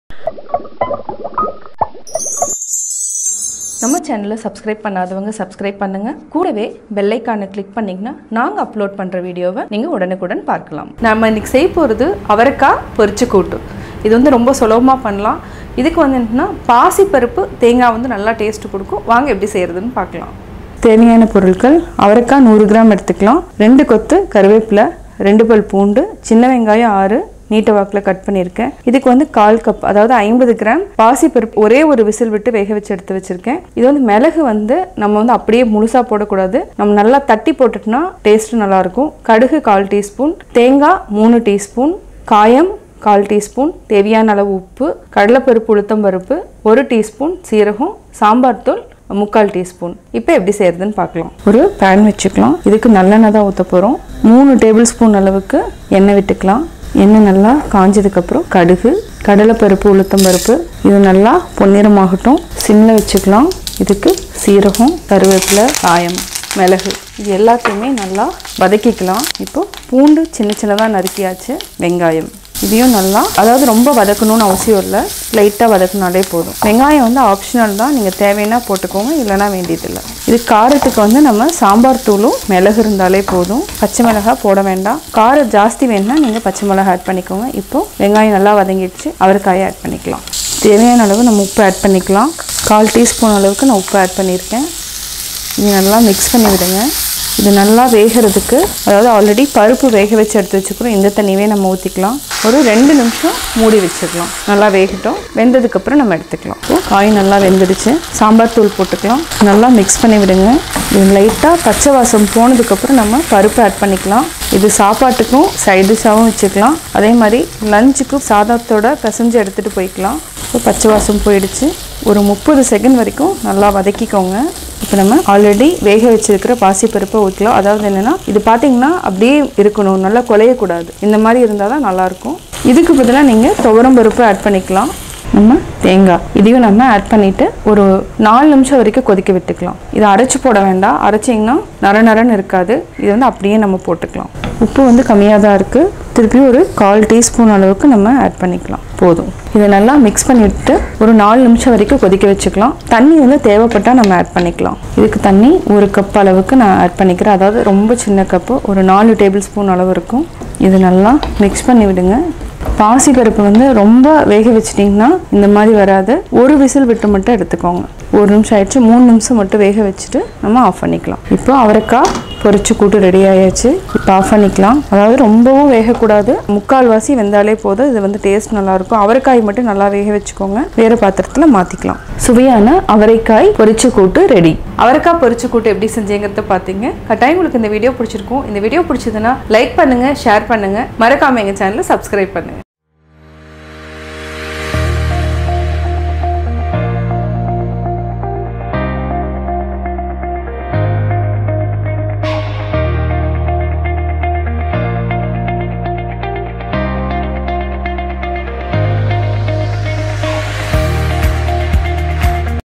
நம்ம சேனலை சப்ஸ்கிரைப் பண்ணாதவங்க சப்ஸ்கிரைப் பண்ணுங்க கூடவே பெல் ஐக்கானை கிளிக் பண்ணிங்கன்னா நாங்கள் அப்லோட் பண்ணுற வீடியோவை நீங்கள் உடனுக்குடன் பார்க்கலாம் நம்ம இன்னைக்கு செய்ய போகிறது அவரைக்காய் பொரிச்சு கூட்டு இது வந்து ரொம்ப சுலபமாக பண்ணலாம் இதுக்கு வந்து என்னன்னா பாசிப்பருப்பு தேங்காய் வந்து நல்லா டேஸ்ட் கொடுக்கும் வாங்க எப்படி செய்யறதுன்னு பார்க்கலாம் தேவையான பொருட்கள் அவரைக்காய் நூறு கிராம் எடுத்துக்கலாம் ரெண்டு கொத்து கருவேப்பிலை ரெண்டு பல் பூண்டு சின்ன வெங்காயம் ஆறு நீட்ட வாக்கில் கட் பண்ணியிருக்கேன் இதுக்கு வந்து கால் கப் அதாவது ஐம்பது கிராம் பாசிப்பருப்பு ஒரே ஒரு விசில் விட்டு வேக வச்சு எடுத்து வச்சிருக்கேன் இது வந்து மிளகு வந்து நம்ம வந்து அப்படியே முழுசாக போடக்கூடாது நம்ம நல்லா தட்டி போட்டுட்டோம்னா டேஸ்ட் நல்லாயிருக்கும் கடுகு கால் டீஸ்பூன் தேங்காய் மூணு டீஸ்பூன் காயம் கால் டீஸ்பூன் தேவையான அளவு உப்பு கடலைப்பருப்பு உளுத்தம் பருப்பு ஒரு டீஸ்பூன் சீரகம் சாம்பார் தூள் முக்கால் டீஸ்பூன் இப்போ எப்படி செய்யறதுன்னு பார்க்கலாம் ஒரு பேன் வச்சுக்கலாம் இதுக்கு நல்லெண்ணெய் தான் ஊற்ற போகிறோம் மூணு டேபிள் ஸ்பூன் அளவுக்கு எண்ணெய் விட்டுக்கலாம் எண்ணெய் நல்லா காஞ்சதுக்கப்புறம் கடுகு கடலைப்பருப்பு உளுத்தம் பருப்பு இது நல்லா பொன்னிறமாகட்டும் சிம்மில் வச்சுக்கலாம் இதுக்கு சீரகம் கருவேப்பிலை காயம் மிளகு இது எல்லாத்தையுமே நல்லா வதக்கிக்கலாம் இப்போ பூண்டு சின்ன சின்னதாக நறுக்கியாச்சு வெங்காயம் இதையும் நல்லா அதாவது ரொம்ப வதக்கணும்னு அவசியம் இல்லை லைட்டாக வதக்கினாலே போதும் வெங்காயம் வந்து ஆப்ஷனல் தான் நீங்கள் தேவைன்னா போட்டுக்கோங்க இல்லைன்னா வேண்டியதில்லை இது காரத்துக்கு வந்து நம்ம சாம்பார் தூளும் மிளகு இருந்தாலே போதும் பச்சை மிளகாய் போட வேண்டாம் காரம் ஜாஸ்தி வேணும்னா நீங்கள் பச்சை மிளகாய் ஆட் பண்ணிக்கோங்க இப்போது வெங்காயம் நல்லா வதங்கிடுச்சு அவரைக்காயை ஆட் பண்ணிக்கலாம் தேவையான அளவு நம்ம உப்பு ஆட் பண்ணிக்கலாம் கால் டீஸ்பூன் அளவுக்கு நான் உப்பு ஆட் பண்ணியிருக்கேன் இது நல்லா மிக்ஸ் பண்ணி விடுங்க இது நல்லா வேகிறதுக்கு அதாவது ஆல்ரெடி பருப்பு வேக வச்சு எடுத்து வச்சுக்கிறோம் இந்த தண்ணியவே நம்ம ஊற்றிக்கலாம் ஒரு ரெண்டு நிமிஷம் மூடி வச்சுக்கலாம் நல்லா வேகட்டும் வெந்ததுக்கப்புறம் நம்ம எடுத்துக்கலாம் இப்போ காய் நல்லா வெந்துடுச்சு சாம்பார் தூள் போட்டுக்கலாம் நல்லா மிக்ஸ் பண்ணி விடுங்க இது லைட்டாக பச்சை வாசம் போனதுக்கப்புறம் நம்ம பருப்பு ஆட் பண்ணிக்கலாம் இது சாப்பாட்டுக்கும் சைட் டிஷ்ஷாகவும் வச்சுக்கலாம் அதே மாதிரி லஞ்சுக்கும் சாதத்தோட பிசைஞ்சு எடுத்துகிட்டு போய்க்கலாம் இப்போ பச்சை வாசம் போயிடுச்சு ஒரு முப்பது செகண்ட் வரைக்கும் நல்லா வதக்கிக்கோங்க இப்போ நம்ம ஆல்ரெடி வேக வச்சிருக்கிற பாசிப்பருப்பை ஊற்றலாம் அதாவது என்னென்னா இது பார்த்தீங்கன்னா அப்படியே இருக்கணும் நல்லா குலையக்கூடாது இந்த மாதிரி இருந்தால் தான் நல்லாயிருக்கும் இதுக்கு பதிலாக நீங்கள் துவரம் பருப்பு ஆட் பண்ணிக்கலாம் நம்ம தேங்காய் இதையும் நம்ம ஆட் பண்ணிவிட்டு ஒரு நாலு நிமிஷம் வரைக்கும் கொதிக்க விட்டுக்கலாம் இதை அரைச்சி போட வேண்டாம் அரைச்சிங்கன்னா நர நரன்னு இருக்காது இது வந்து அப்படியே நம்ம போட்டுக்கலாம் உப்பு வந்து கம்மியாக தான் இருக்குது திருப்பி ஒரு கால் டீஸ்பூன் அளவுக்கு நம்ம ஆட் பண்ணிக்கலாம் போதும் இதை நல்லா மிக்ஸ் பண்ணிவிட்டு ஒரு நாலு நிமிஷம் வரைக்கும் கொதிக்க வச்சுக்கலாம் தண்ணி வந்து தேவைப்பட்டால் நம்ம ஆட் பண்ணிக்கலாம் இதுக்கு தண்ணி ஒரு கப் அளவுக்கு நான் ஆட் பண்ணிக்கிறேன் அதாவது ரொம்ப சின்ன கப்பு ஒரு நாலு டேபிள் ஸ்பூன் அளவு இருக்கும் இது நல்லா மிக்ஸ் பண்ணி விடுங்க பாசிப்பருப்பு வந்து ரொம்ப வேக வச்சிட்டிங்கன்னா இந்த மாதிரி வராது ஒரு விசில் விட்டு மட்டும் எடுத்துக்கோங்க ஒரு நிமிஷம் ஆயிடுச்சு மூணு நிமிஷம் மட்டும் வேக வச்சுட்டு நம்ம ஆஃப் பண்ணிக்கலாம் இப்போ அவரைக்காய் பொரிச்சு கூட்டு ரெடி ஆயாச்சு இப்போ ஆஃப் பண்ணிக்கலாம் அதாவது ரொம்பவும் வேகக்கூடாது முக்கால்வாசி வெந்தாலே போதும் இது வந்து டேஸ்ட் நல்லாயிருக்கும் அவரைக்காய் மட்டும் நல்லா வேக வச்சுக்கோங்க வேறு பாத்திரத்தில் மாற்றிக்கலாம் சுவையான அவரைக்காய் பொரிச்சு கூட்டு ரெடி அவரைக்காய் பொரிச்சு கூட்டு எப்படி செஞ்சீங்கிறத பார்த்தீங்க கட்டாயம் உங்களுக்கு இந்த வீடியோ பிடிச்சிருக்கும் இந்த வீடியோ பிடிச்சதுன்னா லைக் பண்ணுங்க ஷேர் பண்ணுங்க மறக்காம எங்கள் சேனலை சப்ஸ்கிரைப் பண்ணுங்க